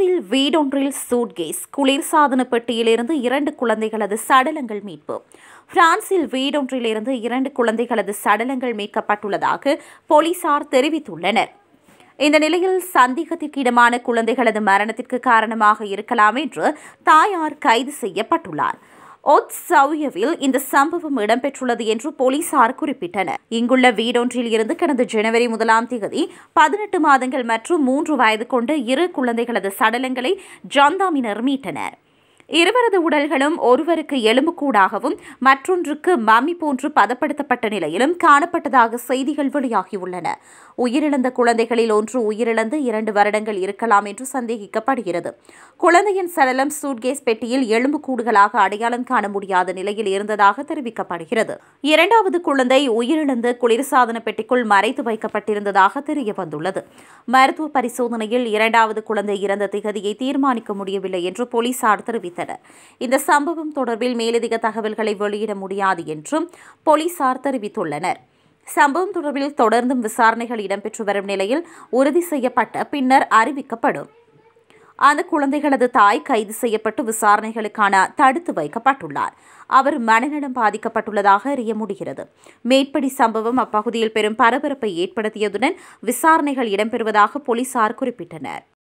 பிரான்சில் வீடொன்றில் சூட்கேஸ் குளிர்சாதன பெட்டியிலிருந்து இரண்டு குழந்தைகளது சடலங்கள் மீட்பு பிரான்சில் வீடொன்றிலிருந்து இரண்டு குழந்தைகளது சடலங்கள் மீட்கப்பட்டுள்ளதாக போலீசார் தெரிவித்துள்ளனர் இந்த நிலையில் சந்தேகத்திற்கிடமான குழந்தைகளது மரணத்திற்கு காரணமாக இருக்கலாம் என்று தாயார் கைது செய்யப்பட்டுள்ளார் ஒத் சவுயவில் இந்த சம்பவம் இடம்பெற்றுள்ளது என்று போலீசார் குறிப்பிட்டனர் இங்குள்ள வீடொன்றில் இருந்து கடந்த ஜனவரி முதலாம் தேதி பதினெட்டு மாதங்கள் மற்றும் மூன்று வயது கொண்ட இரு குழந்தைகளது சடலங்களை ஜாந்தாமினர் மீட்டனர் இருவரது உடல்களும் ஒருவருக்கு எலும்புக்கூடாகவும் மற்றொன்றுக்கு மம்மி போன்று பதப்படுத்தப்பட்ட நிலையிலும் காணப்பட்டதாக செய்திகள் வெளியாகியுள்ளன உயிரிழந்த குழந்தைகளில் ஒன்று உயிரிழந்து இரண்டு வருடங்கள் இருக்கலாம் என்று சந்தேகிக்கப்படுகிறது குழந்தையின் சடலம் சூட்கேஸ் பெட்டியில் எலும்புக்கூடுகளாக அடையாளம் காண முடியாத நிலையில் இருந்ததாக தெரிவிக்கப்படுகிறது இரண்டாவது குழந்தை உயிரிழந்து குளிர்சாதன பெட்டிக்குள் மறைத்து வைக்கப்பட்டிருந்ததாக தெரிய வந்துள்ளது மருத்துவ பரிசோதனையில் இரண்டாவது குழந்தை இறந்த திகதியை தீர்மானிக்க முடியவில்லை என்று போலீசார் தெரிவித்தனர் இந்த சம்பவம் தொடர்பில் மேலதிக தகவல்களை வெளியிட முடியாது என்றும் போலீசார் தெரிவித்துள்ளனர் சம்பவம் தொடர்பில் தொடர்ந்தும் விசாரணைகள் இடம்பெற்று வரும் நிலையில் உறுதி செய்யப்பட்ட பின்னர் அறிவிக்கப்படும் அந்த குழந்தைகளது தாய் கைது செய்யப்பட்டு விசாரணைகளுக்கான தடுத்து வைக்கப்பட்டுள்ளார் அவர் மனநலம் பாதிக்கப்பட்டுள்ளதாக அறிய முடிகிறது மேற்படி சம்பவம் அப்பகுதியில் பெரும் பரபரப்பை ஏற்படுத்தியதுடன் விசாரணைகள் இடம்பெறுவதாக போலீசார் குறிப்பிட்டனர்